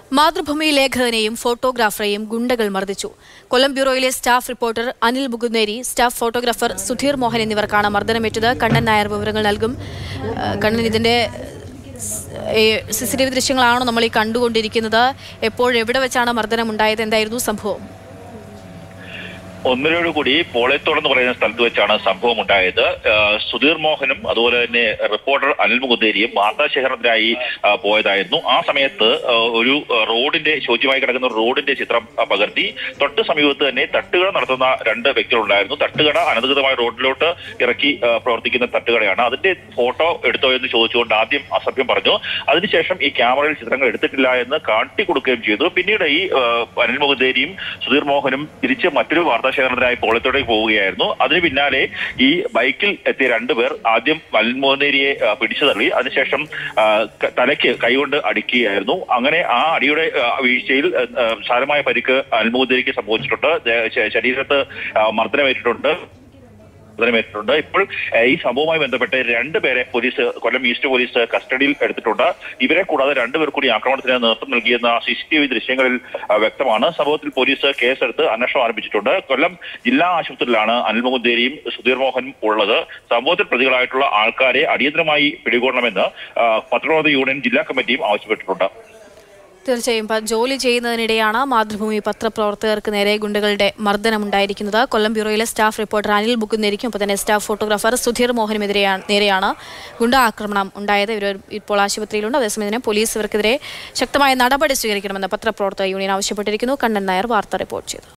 മാതൃഭൂമി ലേഖകനെയും ഫോട്ടോഗ്രാഫറെയും ഗുണ്ടകൾ മർദ്ദിച്ചു കൊല്ലം ബ്യൂറോയിലെ staff reporter Anil Mukunneri staff photographer Sudheer Mohan എന്നിവർക്കാണ് മർദ്ദനമേറ്റത് കണ്ണൻ നായർ വിവരങ്ങൾ നൽകും ആ, കണ്ണൻ ഇതിന്റെ സി സി ടി വി ദൃശ്യങ്ങളാണോ നമ്മൾ ഈ കണ്ടുകൊണ്ടിരിക്കുന്നത് എപ്പോഴെവിടെ വെച്ചാണ് മർദ്ദനം ഉണ്ടായത് എന്തായിരുന്നു സംഭവം ഒന്നിനോട് കൂടി പോളയത്തോട് എന്ന് പറയുന്ന സ്ഥലത്ത് വെച്ചാണ് സംഭവം ഉണ്ടായത് ആ, സുധീർ മോഹനും അതുപോലെ തന്നെ റിപ്പോർട്ടർ അനിൽ മുകുന്ദേരിയും വാർത്താശേഖരണത്തിനായി ആ, പോയതായിരുന്നു ആ സമയത്ത് ആ, ഒരു ആ, റോഡിന്റെ ശോച്യമായി കിടക്കുന്ന ഒരു റോഡിന്റെ ചിത്രം ആ, പകർത്തി തൊട്ട് സമീപത്ത് തന്നെ തട്ടുകട നടത്തുന്ന രണ്ട് വ്യക്തികളുണ്ടായിരുന്നു തട്ടുകട അനധികൃതമായ റോഡിലോട്ട് ഇറക്കി ആ, പ്രവർത്തിക്കുന്ന തട്ടുകടയാണ് അതിന്റെ ഫോട്ടോ എടുത്തോ എന്ന് ചോദിച്ചുകൊണ്ട് ആദ്യം അസഭ്യം പറഞ്ഞു അതിനുശേഷം ഈ ക്യാമറയിൽ ചിത്രങ്ങൾ എടുത്തിട്ടില്ല എന്ന് കാട്ടിക്കൊടുക്കുകയും ചെയ്തു പിന്നീട് ഈ ആ, അനിൽ മുകുന്ദേരിയും സുധീർ മോഹനും തിരിച്ച് മറ്റൊരു വാർത്താശേഖരണത്തിനായി പോളത്തോടേക്ക് പോവുകയായിരുന്നു അതിന് പിന്നാലെ ഈ ബൈക്കിൽ എത്തിയ രണ്ടുപേർ ആദ്യം അനിൽ മുകുന്ദേരിയെ ആ, പിടിച്ചു തള്ളി അതിനുശേഷം ആ, ക- തലയ്ക്ക് കൈകൊണ്ട് അടിക്കുകയായിരുന്നു അങ്ങനെ ആ അടിയുടെ ആ, വീഴ്ചയിൽ ആ, ആ, സാരമായ പരിക്ക് അനിൽ മുകുന്ദേരിക്ക് സംഭവിച്ചിട്ടുണ്ട് ദേ- ശ- ശരീരത്ത് ആ, മർദ്ദനമേറ്റിട്ടുണ്ട് മർദ്ദനമേറ്റിട്ടുണ്ട് ഇപ്പോൾ ഏഹ്, ഈ സംഭവവുമായി ബന്ധപ്പെട്ട് രണ്ടുപേരെ പോലീസ് കൊല്ലം ഈസ്റ്റ് പോലീസ് കസ്റ്റഡിയിൽ എടുത്തിട്ടുണ്ട് ഇവരെ കൂടാതെ രണ്ടുപേർ കൂടി ആക്രമണത്തിന് നേതൃത്വം നൽകിയെന്ന സി സി ടി വി ദൃശ്യങ്ങളിൽ ആ, വ്യക്തമാണ് സംഭവത്തിൽ പോലീസ് കേസെടുത്ത് അന്വേഷണം ആരംഭിച്ചിട്ടുണ്ട് കൊല്ലം ജില്ലാ ആശുപത്രിയിലാണ് അനിൽ മുകുന്ദേരിയും സുധീർ മോഹനും ഉള്ളത് സംഭവത്തിൽ പ്രതികളായിട്ടുള്ള ആൾക്കാരെ അടിയന്തരമായി പിടികൂടണമെന്ന് ആ, പത്രപ്രവർത്തക യൂണിയൻ ജില്ലാ കമ്മിറ്റിയും ആവശ്യപ്പെട്ടിട്ടുണ്ട് തീർച്ചയായും പ- ജോലി ചെയ്യുന്നതിനിടെയാണ് മാതൃഭൂമി പത്രപ്രവർത്തകർക്ക് നേരെ ഗുണ്ടകളുടെ മർദ്ദനം ഉണ്ടായിരിക്കുന്നത് കൊല്ലം ബ്യൂറോയിലെ സ്റ്റാഫ് റിപ്പോർട്ടർ അനിൽ ബുക്കുന്നേരിക്കും ഒപ്പം തന്നെ സ്റ്റാഫ് ഫോട്ടോഗ്രാഫർ സുധീർ മോഹനുമെതിരെയാണ് നേരെയാണ് ഗുണ്ട ആക്രമണം ഉണ്ടായത് ഇവർ ഇപ്പോൾ ആശുപത്രിയിലുണ്ട് അതേസമയം തന്നെ പോലീസ് ഇവർക്കെതിരെ ശക്തമായ നടപടി സ്വീകരിക്കണമെന്ന് പത്രപ്രവർത്തക യൂണിയൻ ആവശ്യപ്പെട്ടിരിക്കുന്നു കണ്ണൻ നായർ വാർത്ത റിപ്പോർട്ട് ചെയ്തു